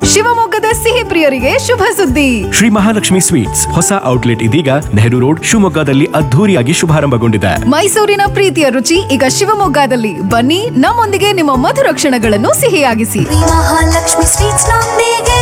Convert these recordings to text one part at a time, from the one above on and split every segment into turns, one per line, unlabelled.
ಶಿವಮೊಗ್ಗದ ಸಿಹಿ ಪ್ರಿಯರಿಗೆ ಶುಭ ಸುದ್ದಿ
ಶ್ರೀ ಮಹಾಲಕ್ಷ್ಮಿ ಸ್ವೀಟ್ಸ್ ಹೊಸ ಔಟ್ಲೆಟ್ ಇದೀಗ ನೆಹರು ರೋಡ್ ಶಿವಮೊಗ್ಗದಲ್ಲಿ ಅದ್ಧೂರಿಯಾಗಿ ಶುಭಾರಂಭಗೊಂಡಿದೆ
ಮೈಸೂರಿನ ಪ್ರೀತಿಯ ರುಚಿ ಈಗ ಶಿವಮೊಗ್ಗದಲ್ಲಿ ಬನ್ನಿ ನಮ್ಮೊಂದಿಗೆ ನಿಮ್ಮ ಮಧುರ ಕ್ಷಣಗಳನ್ನು ಸಿಹಿಯಾಗಿಸಿ
ಮಹಾಲಕ್ಷ್ಮಿ ಸ್ವೀಟ್ಸ್ ನೊಂದಿಗೆ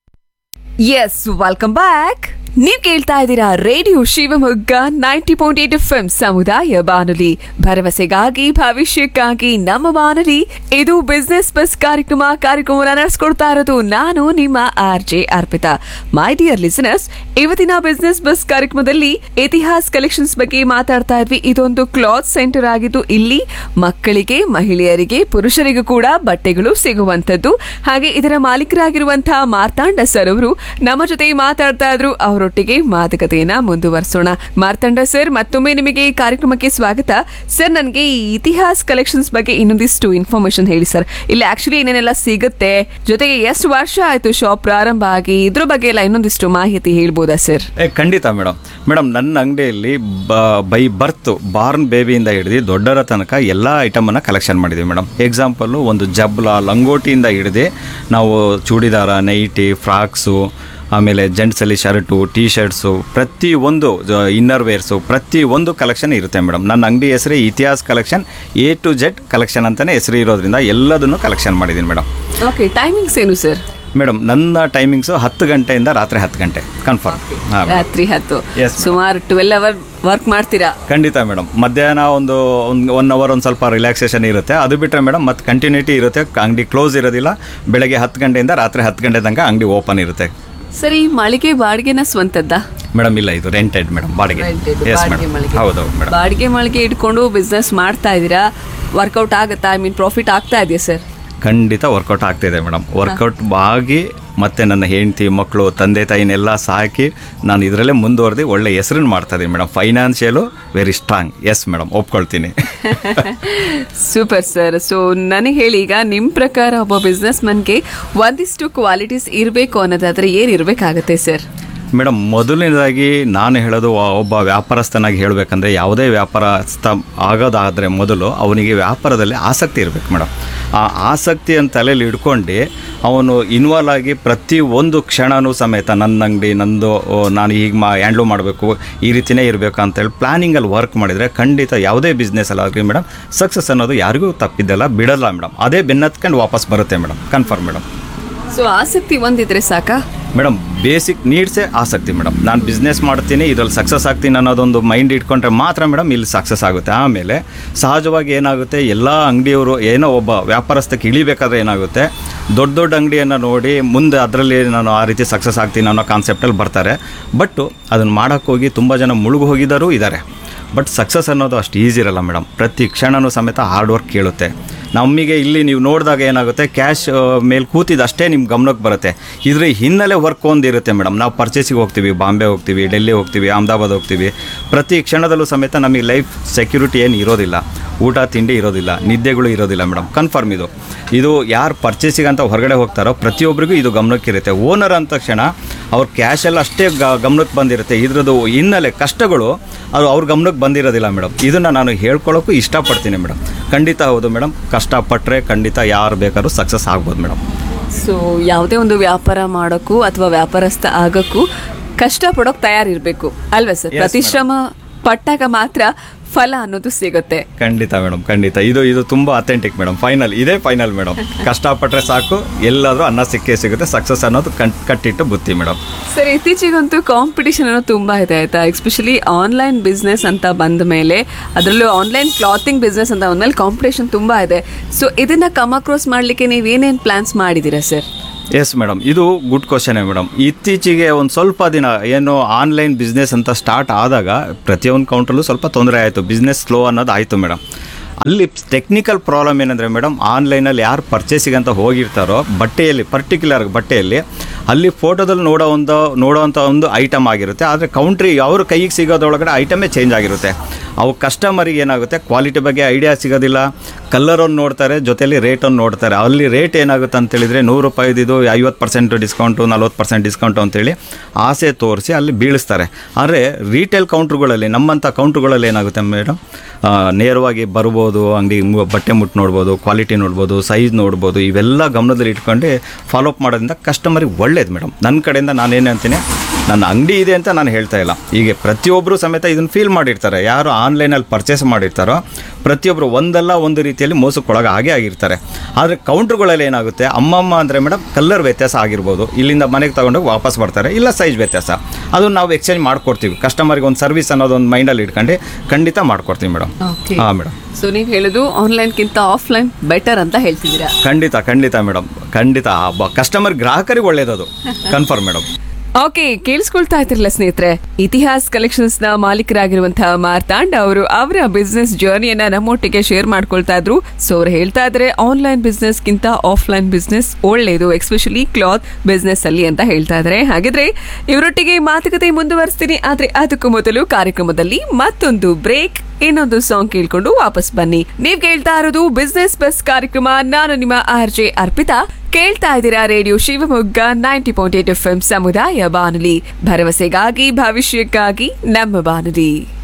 ಎಸ್ ವೆಲ್ಕಮ್ ಬ್ಯಾಕ್ ನೀವ್ ಕೇಳ್ತಾ ಇದ್ದೀರಾ radio Shivamogga ninety point eight F ಸಮುದಾಯ ಬಾನುಲಿ ಭರವಸೆಗಾಗಿ ಭವಿಷ್ಯಕ್ಕಾಗಿ ನಮ್ಮ ಬಾನುಲಿ ಇದು ಬಿಸ್ನೆಸ್ ಬಸ್ ಕಾರ್ಯಕ್ರಮ ಕಾರ್ಯಕ್ರಮವನ್ನು ನಡೆಸ್ಕೊಡ್ತಾ ಇರೋದು ನಾನು ನಿಮ್ಮ R J Arpita my dear listeners ಇವತ್ತಿನ ಬಿಸ್ನೆಸ್ ಬಸ್ ಕಾರ್ಯಕ್ರಮದಲ್ಲಿ ಇತಿಹಾಸ್ ಕಲೆಕ್ಷನ್ಸ್ ಬಗ್ಗೆ ಮಾತಾಡ್ತಾ ಇದ್ವಿ ಇದೊಂದು ಕ್ಲಾತ್ ಸೆಂಟರ್ ಆಗಿದ್ದು ಇಲ್ಲಿ ಮಕ್ಕಳಿಗೆ ಮಹಿಳೆಯರಿಗೆ ಪುರುಷರಿಗೂ ಕೂಡ ಬಟ್ಟೆಗಳು ಸಿಗುವಂತದ್ದು ಹಾಗೆ ಇದರ ಮಾಲೀಕರಾಗಿರುವಂತಹ ಮಾರ್ತಾಂಡ ಸರ್ ಅವರು ನಮ್ಮ ಜೊತೆ ಮಾತಾಡ್ತಾ ಇದ್ರು ಅವರೊಟ್ಟಿಗೆ ಮಾತುಕತೆಯನ್ನ ಮುಂದುವರಿಸೋಣ ಮಾರ್ತಾಂಡ ಸರ್ ಮತ್ತೊಮ್ಮೆ ನಿಮಗೆ ಈ ಕಾರ್ಯಕ್ರಮಕ್ಕೆ ಸ್ವಾಗತ ಸರ್ ನನಗೆ ಈ ಇತಿಹಾಸ್ ಕಲೆಕ್ಷನ್ಸ್ ಬಗ್ಗೆ ಇನ್ನೊಂದಿಷ್ಟು ಇನ್ಫಾರ್ಮೇಶನ್ ಹೇಳಿ ಸರ್ ಇಲ್ಲಿ ಆಕ್ಚುಲಿ ಏನೇನೆಲ್ಲ ಸಿಗುತ್ತೆ ಜೊತೆಗೆ ಎಷ್ಟು ವರ್ಷ ಆಯ್ತು ಶಾಪ್ ಪ್ರಾರಂಭ ಆಗಿ ಇದ್ರ ಬಗ್ಗೆ ಎಲ್ಲ ಇನ್ನೊಂದಿಷ್ಟು ಮಾಹಿತಿ ಹೇಳ್ಬೋದಾ ಸರ್
ಏ ಖಂಡಿತ ಮೇಡಮ್ ಮೇಡಮ್ ನನ್ನ ಅಂಗಡಿಯಲ್ಲಿ ಬೈ ಬರ್ತ್ ಬಾರ್ನ್ ಬೇಬಿಯಿಂದ ಹಿಡಿದು ದೊಡ್ಡರ ತನಕ ಎಲ್ಲ ಐಟಮನ್ನು ಕಲೆಕ್ಷನ್ ಮಾಡಿದ್ದೀವಿ ಮೇಡಮ್ ಎಕ್ಸಾಂಪಲ್ಲು ಒಂದು ಜಬ್ಲ ಲಂಗೋಟಿಯಿಂದ ಹಿಡಿದು ನಾವು ಚೂಡಿದಾರ ನೈಟಿ ಫ್ರಾಕ್ಸು ಆಮೇಲೆ ಜೆಂಟ್ಸಲ್ಲಿ ಶರ್ಟು ಟೀ ಶರ್ಟ್ಸು ಪ್ರತಿ ಒಂದು ಇನ್ನರ್ ವೇರ್ಸು ಪ್ರತಿ ಒಂದು ಕಲೆಕ್ಷನ್ ಇರುತ್ತೆ ಮೇಡಮ್ ನನ್ನ ಅಂಗಡಿ ಹೆಸರೇ Itihas collection A to Z collection ಅಂತಲೇ ಹೆಸರು ಇರೋದ್ರಿಂದ ಎಲ್ಲದನ್ನು ಕಲೆಕ್ಷನ್ ಮಾಡಿದ್ದೀನಿ ಮೇಡಮ್
ಓಕೆ ಟೈಮಿಂಗ್ಸ್ ಏನು ಸರ್
ಮೇಡಮ್ ನನ್ನ ಟೈಮಿಂಗ್ಸು ಹತ್ತು ಗಂಟೆಯಿಂದ ರಾತ್ರಿ ಹತ್ತು ಗಂಟೆ ಕನ್ಫರ್ಮ್ ಹಾಂ
ರಾತ್ರಿ ಹತ್ತು
Yes, ma'am.
ಸುಮಾರು ಟ್ವೆಲ್ ಅವರ್ ವರ್ಕ್ ಮಾಡ್ತೀರಾ
ಖಂಡಿತ ಮೇಡಮ್ ಮಧ್ಯಾಹ್ನ ಒಂದು ಒಂದು ಒನ್ ಅವರ್ ಒಂದು ಸ್ವಲ್ಪ ರಿಲ್ಯಾಕ್ಸೇಷನ್ ಇರುತ್ತೆ ಅದು ಬಿಟ್ಟರೆ ಮೇಡಮ್ ಮತ್ತೆ ಕಂಟಿನ್ಯೂಟಿ ಇರುತ್ತೆ ಅಂಗಡಿ ಕ್ಲೋಸ್ ಇರೋದಿಲ್ಲ ಬೆಳಗ್ಗೆ ಹತ್ತು ಗಂಟೆಯಿಂದ ರಾತ್ರಿ ಹತ್ತು ಗಂಟೆ ತನಕ ಅಂಗಡಿ ಓಪನ್ ಇರುತ್ತೆ
ಸರಿ ಮಳಿಗೆ ಬಾಡಿಗೆನ ಸ್ವಂತದ್ದಾ
ಮೇಡಮ್ ಇಲ್ಲ ಇದು ರೆಂಟೆಡ್ ಮೇಡಮ್ ಬಾಡಿಗೆ
Rented,
ಎಸ್
ಬಾಡಿಗೆ
ಮೇಡಮ್
ಮಳಿಗೆ.
ಹೌದೌದು ಮೇಡಮ್
ಬಾಡಿಗೆ ಮಳಿಗೆ ಇಟ್ಕೊಂಡು ಬಿಸ್ನೆಸ್ ಮಾಡ್ತಾ ಇದ್ದೀರಾ ವರ್ಕೌಟ್ ಆಗುತ್ತಾ ಐ ಮೀನ್ ಪ್ರಾಫಿಟ್ ಆಗ್ತಾ ಇದೆಯಾ ಸರ್
ಖಂಡಿತ ವರ್ಕೌಟ್ ಆಗ್ತಿದೆ ಮೇಡಮ್ ವರ್ಕೌಟ್ ಆಗಿ ಮತ್ತೆ ನನ್ನ ಹೆಂಡತಿ ಮಕ್ಕಳು ತಂದೆ ತಾಯಿನೆಲ್ಲ ಸಾಕಿ ನಾನು ಇದರಲ್ಲೇ ಮುಂದುವರೆದು ಒಳ್ಳೆ ಹೆಸರನ್ನು ಮಾಡ್ತಾ ಇದ್ದೀನಿ madam financial very strong yes madam ಒಪ್ಕೊಳ್ತೀನಿ
ಸೂಪರ್ ಸರ್ ಸೊ ನನಗೆ ಹೇಳಿ ಈಗ ನಿಮ್ಮ ಪ್ರಕಾರ ಒಬ್ಬ ಬಿಸ್ನೆಸ್ ಮನ್ಗೆ ಒಂದಿಷ್ಟು ಕ್ವಾಲಿಟೀಸ್ ಇರಬೇಕು ಅನ್ನೋದಾದ್ರೆ ಏನು ಇರಬೇಕಾಗತ್ತೆ ಸರ್
ಮೇಡಮ್ ಮೊದಲನೇದಾಗಿ ನಾನು ಹೇಳೋದು ಒ- ಒಬ್ಬ ವ್ಯಾಪಾರಸ್ಥನಾಗಿ ಹೇಳಬೇಕಂದ್ರೆ ಯಾವುದೇ ವ್ಯಾಪಾರಸ್ಥ ಆಗೋದಾದರೆ ಮೊದಲು ಅವನಿಗೆ ವ್ಯಾಪಾರದಲ್ಲಿ ಆಸಕ್ತಿ ಇರಬೇಕು ಮೇಡಮ್ ಆ ಆಸಕ್ತಿಯನ್ನು ತಲೆಯಲ್ಲಿ ಇಟ್ಕೊಂಡು ಅವನು ಇನ್ವಾಲ್ವ್ ಆಗಿ ಪ್ರತಿ ಒಂದು ಕ್ಷಣನೂ ಸಮೇತ ನನ್ನ ಅಂಗಡಿ ನಂದು ಓ, ನಾನು ಹೀಗೆ ಮಾ ಹ್ಯಾಂಡ್ಲು ಮಾಡಬೇಕು ಈ ರೀತಿಯೇ ಇರಬೇಕು ಅಂತೇಳಿ ಪ್ಲ್ಯಾನಿಂಗಲ್ಲಿ ವರ್ಕ್ ಮಾಡಿದರೆ ಖಂಡಿತ ಯಾವುದೇ ಬಿಸ್ನೆಸ್ಸಲ್ಲಾಗಲಿ ಮೇಡಮ್ ಸಕ್ಸಸ್ ಅನ್ನೋದು ಯಾರಿಗೂ ತಪ್ಪಿದ್ದಲ್ಲ ಬಿಡಲ್ಲ ಮೇಡಮ್ ಅದೇ ಬೆನ್ನತ್ಕೊಂಡು ವಾಪಸ್ ಬರುತ್ತೆ ಮೇಡಮ್ ಕನ್ಫರ್ಮ್ ಮೇಡಮ್
ಸೊ ಆಸಕ್ತಿ ಒಂದಿದ್ರೆ ಸಾಕಾ
ಮೇಡಮ್ ಬೇಸಿಕ್ ನೀಡ್ಸೇ ಆಸಕ್ತಿ ಮೇಡಮ್ ನಾನು ಬಿಸ್ನೆಸ್ ಮಾಡ್ತೀನಿ ಇದ್ರಲ್ಲಿ ಸಕ್ಸಸ್ ಆಗ್ತೀನಿ ಅನ್ನೋದೊಂದು ಮೈಂಡ್ ಇಟ್ಕೊಂಡ್ರೆ ಮಾತ್ರ ಮೇಡಮ್ ಇಲ್ಲಿ ಸಕ್ಸಸ್ ಆಗುತ್ತೆ ಆಮೇಲೆ ಸಹಜವಾಗಿ ಏನಾಗುತ್ತೆ ಎಲ್ಲ ಅಂಗಡಿಯವರು ಏನೋ ಒಬ್ಬ ವ್ಯಾಪಾರಸ್ಥಕ್ಕೆ ಇಳಿಬೇಕಾದ್ರೆ ಏನಾಗುತ್ತೆ ದೊಡ್ಡ ದೊಡ್ಡ ಅಂಗಡಿಯನ್ನು ನೋಡಿ ಮುಂದೆ ಅದರಲ್ಲಿ ನಾನು ಆ ರೀತಿ ಸಕ್ಸಸ್ ಆಗ್ತೀನಿ ಅನ್ನೋ ಕಾನ್ಸೆಪ್ಟಲ್ಲಿ ಬರ್ತಾರೆ ಬಟ್ಟು ಅದನ್ನು ಮಾಡೋಕ್ಕೋಗಿ ತುಂಬ ಜನ ಮುಳುಗು ಹೋಗಿದ್ದಾರೂ ಇದ್ದಾರೆ ಬಟ್ ಸಕ್ಸಸ್ ಅನ್ನೋದು ಅಷ್ಟು ಈಸಿ ಇರಲ್ಲ ಮೇಡಮ್ ಪ್ರತಿ ಕ್ಷಣನೂ ಸಮೇತ ಹಾರ್ಡ್ ವರ್ಕ್ ಕೇಳುತ್ತೆ ನಮಗೆ ಇಲ್ಲಿ ನೀವು ನೋಡಿದಾಗ ಏನಾಗುತ್ತೆ ಕ್ಯಾಶ್ ಮೇಲೆ ಕೂತಿದ್ದು ಅಷ್ಟೇ ನಿಮ್ಮ ಗಮನಕ್ಕೆ ಬರುತ್ತೆ ಇದ್ರ ಹಿನ್ನೆಲೆ ವರ್ಕ್ ಒಂದಿರುತ್ತೆ ಮೇಡಮ್ ನಾವು ಪರ್ಚೇಸಿಗೆ ಹೋಗ್ತೀವಿ ಬಾಂಬೆ ಹೋಗ್ತೀವಿ ಡೆಲ್ಲಿ ಹೋಗ್ತೀವಿ ಅಹಮದಾಬಾದ್ ಹೋಗ್ತೀವಿ ಪ್ರತಿ ಕ್ಷಣದಲ್ಲೂ ಸಮೇತ ನಮಗೆ ಲೈಫ್ ಸೆಕ್ಯೂರಿಟಿ ಏನು ಇರೋದಿಲ್ಲ ಊಟ ತಿಂಡಿ ಇರೋದಿಲ್ಲ ನಿದ್ದೆಗಳು ಇರೋದಿಲ್ಲ ಮೇಡಮ್ ಕನ್ಫರ್ಮ್ ಇದು ಇದು ಯಾರು ಪರ್ಚೇಸಿಗೆ ಅಂತ ಹೊರಗಡೆ ಹೋಗ್ತಾರೋ ಪ್ರತಿಯೊಬ್ಬರಿಗೂ ಇದು ಗಮನಕ್ಕಿರುತ್ತೆ ಓನರ್ ಅಂದ ತಕ್ಷಣ ಅವ್ರ ಕ್ಯಾಶ್ ಎಲ್ಲ ಅಷ್ಟೇ ಗ- ಗಮನಕ್ಕೆ ಬಂದಿರುತ್ತೆ ಇದ್ರದ್ದು ಹಿನ್ನೆಲೆ ಕಷ್ಟಗಳು ಅದು ಅವ್ರ ಗಮನಕ್ಕೆ ಬಂದಿರೋದಿಲ್ಲ ಮೇಡಮ್ ಇದನ್ನು ನಾನು ಹೇಳ್ಕೊಳ್ಳೋಕ್ಕೂ ಇಷ್ಟಪಡ್ತೀನಿ ಮೇಡಮ್ ಖಂಡಿತ ಹೌದು ಮೇಡಮ್ ಕಷ್ಟಪಟ್ಟರೆ ಖಂಡಿತ ಯಾರು ಬೇಕಾದ್ರೂ ಸಕ್ಸಸ್ ಆಗ್ಬೋದು ಮೇಡಮ್
ಸೊ ಯಾವುದೇ ಒಂದು ವ್ಯಾಪಾರ ಮಾಡೋಕ್ಕೂ ಅಥವಾ ವ್ಯಾಪಾರಸ್ಥ ಆಗೋಕ್ಕೂ ಕಷ್ಟ ಪಡೋಕ್ ತಯಾರಿರ್ಬೇಕು ಅಲ್ವಾ ಸರ್
Yes,
ಪ್ರತಿಶ್ರಮ ಪಟ್ಟಾಗ ಮಾತ್ರ ಫಲ ಅನ್ನೋದು ಸಿಗುತ್ತೆ
ಖಂಡಿತ ಮೇಡಮ್ ಖಂಡಿತ ಇದು ಇದು ತುಂಬ ಅಥೆಂಟಿಕ್ ಮೇಡಮ್ ಫೈನಲ್ ಇದೇ ಫೈನಲ್ ಮೇಡಮ್ ಕಷ್ಟಪಟ್ಟರೆ ಸಾಕು ಎಲ್ಲಾದರೂ ಅನ್ನ ಸಿಕ್ಕೇ ಸಿಗುತ್ತೆ ಸಕ್ಸಸ್ ಅನ್ನೋದು ಕಣ್ ಕಟ್ಟಿಟ್ಟು ಬುತ್ತಿ ಮೇಡಮ್
ಸರ್ ಇತ್ತೀಚೆಗಂತೂ ಕಾಂಪಿಟಿಷನ್ ಅನ್ನೋ ತುಂಬಾ ಇದೆ ಆಯ್ತಾ ಎಸ್ಪೆಷಲಿ ಆನ್ಲೈನ್ ಬಿಸ್ನೆಸ್ ಅಂತ ಬಂದ ಮೇಲೆ ಅದರಲ್ಲೂ ಆನ್ಲೈನ್ ಕ್ಲಾತಿಂಗ್ ಬಿಸ್ನೆಸ್ ಅಂತ ಬಂದ್ಮೇಲೆ ಕಾಂಪಿಟೇಷನ್ ತುಂಬಾ ಇದೆ ಸೊ ಇದನ್ನ ಕಮ್ ಅಕ್ರೋಸ್ ಮಾಡ್ಲಿಕ್ಕೆ ನೀವು ಏನೇನು ಪ್ಲಾನ್ಸ್ ಮಾಡಿದ್ದೀರಾ ಸರ್
ಎಸ್ ಮೇಡಮ್ ಇದು ಗುಡ್ ಕ್ವಶನೇ ಮೇಡಮ್ ಇತ್ತೀಚೆಗೆ ಒಂದು ಸ್ವಲ್ಪ ದಿನ ಏನು ಆನ್ಲೈನ್ ಬಿಸ್ನೆಸ್ ಅಂತ ಸ್ಟಾರ್ಟ್ ಆದಾಗ ಪ್ರತಿಯೊಂದು ಕೌಂಟ್ರಲ್ಲೂ ಸ್ವಲ್ಪ ತೊಂದರೆ ಆಯಿತು ಬಿಸ್ನೆಸ್ ಸ್ಲೋ ಅನ್ನೋದು ಆಯಿತು ಮೇಡಮ್ ಅಲ್ಲಿ ಟೆಕ್ನಿಕಲ್ ಪ್ರಾಬ್ಲಮ್ ಏನಂದರೆ ಮೇಡಮ್ ಆನ್ಲೈನಲ್ಲಿ ಯಾರು ಪರ್ಚೇಸಿಗೆ ಅಂತ ಹೋಗಿರ್ತಾರೋ ಬಟ್ಟೆಯಲ್ಲಿ ಪರ್ಟಿಕ್ಯುಲರ್ ಬಟ್ಟೆಯಲ್ಲಿ ಅಲ್ಲಿ ಫೋಟೋದಲ್ಲಿ ನೋಡೋ ಒಂದು ನೋಡೋವಂಥ ಒಂದು ಐಟಮ್ ಆಗಿರುತ್ತೆ ಆದರೆ ಕೌಂಟ್ರಿ ಅವ್ರ ಕೈಗೆ ಸಿಗೋದ್ರೊಳಗಡೆ ಐಟಮೇ ಚೇಂಜ್ ಆಗಿರುತ್ತೆ ಅವು ಕಸ್ಟಮರಿಗೆ ಏನಾಗುತ್ತೆ ಕ್ವಾಲಿಟಿ ಬಗ್ಗೆ ಐಡಿಯಾ ಸಿಗೋದಿಲ್ಲ ಕಲರನ್ನು ನೋಡ್ತಾರೆ ಜೊತೆಲಿ ರೇಟನ್ನು ನೋಡ್ತಾರೆ ಅಲ್ಲಿ ರೇಟ್ ಏನಾಗುತ್ತೆ ಅಂತೇಳಿದರೆ ನೂರು ರೂಪಾಯಿದು ಐವತ್ತು ಪರ್ಸೆಂಟ್ ಡಿಸ್ಕೌಂಟು ನಲ್ವತ್ತು ಪರ್ಸೆಂಟ್ ಡಿಸ್ಕೌಂಟು ಅಂತೇಳಿ ಆಸೆ ತೋರಿಸಿ ಅಲ್ಲಿ ಬೀಳಿಸ್ತಾರೆ ಆದರೆ ರೀಟೇಲ್ ಕೌಂಟ್ರುಗಳಲ್ಲಿ ನಮ್ಮಂಥ ಕೌಂಟ್ರುಗಳಲ್ಲಿ ಏನಾಗುತ್ತೆ ಮೇಡಮ್ ನೇರವಾಗಿ ಬರ್ಬೋದು ಅಂಗಡಿ ಮು- ಬಟ್ಟೆ ಮುಟ್ಟು ನೋಡ್ಬೋದು ಕ್ವಾಲಿಟಿ ನೋಡ್ಬೋದು ಸೈಜ್ ನೋಡ್ಬೋದು ಇವೆಲ್ಲ ಗಮನದಲ್ಲಿ ಇಟ್ಕೊಂಡು ಫಾಲೋ ಅಪ್ ಮಾಡೋದ್ರಿಂದ ಕಸ್ಟಮರಿಗೆ ಒಳ್ಳೇದು ಮೇಡಮ್ ನನ್ನ ಕಡೆಯಿಂದ ನಾನೇನು ಅಂತೀನಿ ನನ್ನ ಅಂಗಡಿ ಇದೆ ಅಂತ ನಾನು ಹೇಳ್ತಾ ಇಲ್ಲ ಹೀಗೆ ಪ್ರತಿಯೊಬ್ಬರು ಸಮೇತ ಇದನ್ನು ಫೀಲ್ ಮಾಡಿರ್ತಾರೆ ಯಾರು ಆನ್ಲೈನಲ್ಲಿ ಪರ್ಚೇಸ್ ಮಾಡಿರ್ತಾರೋ ಪ್ರತಿಯೊಬ್ಬರು ಒಂದಲ್ಲ ಒಂದು ರೀತಿಯಲ್ಲಿ ಮೋಸಕ್ಕೊಳಗೆ ಆಗೇ ಆಗಿರ್ತಾರೆ ಆದರೆ ಕೌಂಟ್ರುಗಳಲ್ಲಿ ಏನಾಗುತ್ತೆ ಅಮ್ಮಮ್ಮ ಅಂದರೆ ಮೇಡಮ್ ಕಲರ್ ವ್ಯತ್ಯಾಸ ಆಗಿರ್ಬೋದು ಇಲ್ಲಿಂದ ಮನೆಗೆ ತಗೊಂಡೋಗಿ ವಾಪಸ್ ಬರ್ತಾರೆ ಇಲ್ಲ ಸೈಜ್ ವ್ಯತ್ಯಾಸ ಅದನ್ನು ನಾವು ಎಕ್ಸ್ಚೇಂಜ್ ಮಾಡ್ಕೊಡ್ತೀವಿ ಕಸ್ಟಮರ್ಗೆ ಒಂದು ಸರ್ವಿಸ್ ಅನ್ನೋದೊಂದು ಮೈಂಡಲ್ಲಿ ಇಟ್ಕೊಂಡು ಖಂಡಿತ ಮಾಡ್ಕೊಡ್ತೀವಿ ಮೇಡಮ್
Okay.
ಹಾಂ ಮೇಡಮ್
ಸೊ ನೀವು ಹೇಳೋದು ಆನ್ಲೈನ್ಗಿಂತ ಆಫ್ಲೈನ್ ಬೆಟರ್ ಅಂತ ಹೇಳ್ತಿದ್ದೀರಾ
ಖಂಡಿತ ಖಂಡಿತ ಮೇಡಮ್ ಖಂಡಿತ ಕಸ್ಟಮರ್ ಗ್ರಾಹಕರಿಗೆ ಒಳ್ಳೇದದು ಕನ್ಫರ್ಮ್ ಮೇಡಮ್
ಓಕೆ ಕೇಳಿಸ್ಕೊಳ್ತಾ ಇದ್ರಲ್ಲ ಸ್ನೇಹಿತರೆ ಇತಿಹಾಸ್ ಕಲೆಕ್ಷನ್ಸ್ ನ ಮಾಲೀಕರಾಗಿರುವಂತಹ ಮಾರ್ತಾಂಡ್ ಅವರು ಅವರ ಬಿಸ್ನೆಸ್ ಜರ್ನಿಯನ್ನ ನಮ್ಮೊಟ್ಟಿಗೆ ಶೇರ್ ಮಾಡ್ಕೊಳ್ತಾ ಇದ್ರು ಸೊ ಅವ್ರು ಹೇಳ್ತಾ ಇದ್ರೆ ಆನ್ಲೈನ್ ಬಿಸ್ನೆಸ್ ಗಿಂತ ಆಫ್ಲೈನ್ ಬಿಸ್ನೆಸ್ ಒಳ್ಳೇದು ಎಸ್ಪೆಷಲಿ ಕ್ಲಾತ್ ಬಿಸ್ನೆಸ್ ಅಲ್ಲಿ ಅಂತ ಹೇಳ್ತಾ ಇದ್ರೆ ಹಾಗಿದ್ರೆ ಇವರೊಟ್ಟಿಗೆ ಮಾತುಕತೆ ಮುಂದುವರಿಸ್ತೀನಿ ಆದ್ರೆ ಅದಕ್ಕೂ ಮೊದಲು ಕಾರ್ಯಕ್ರಮದಲ್ಲಿ ಮತ್ತೊಂದು ಬ್ರೇಕ್ ಇನ್ನೊಂದು ಸಾಂಗ್ ಕೇಳ್ಕೊಂಡು ವಾಪಸ್ ಬನ್ನಿ ನೀವ್ ಕೇಳ್ತಾ ಇರೋದು ಬಿಸ್ನೆಸ್ ಬಸ್ ಕಾರ್ಯಕ್ರಮ ನಾನು ನಿಮ್ಮ ಆರ್ ಜೆ ಅರ್ಪಿತಾ ಕೇಳ್ತಾ ಇದ್ದೀರಾ radio Shivamogga ninety point eight F M ಸಮುದಾಯ ಬಾನುಲಿ ಭರವಸೆಗಾಗಿ ಭವಿಷ್ಯಕ್ಕಾಗಿ ನಮ್ಮ ಬಾನುಲಿ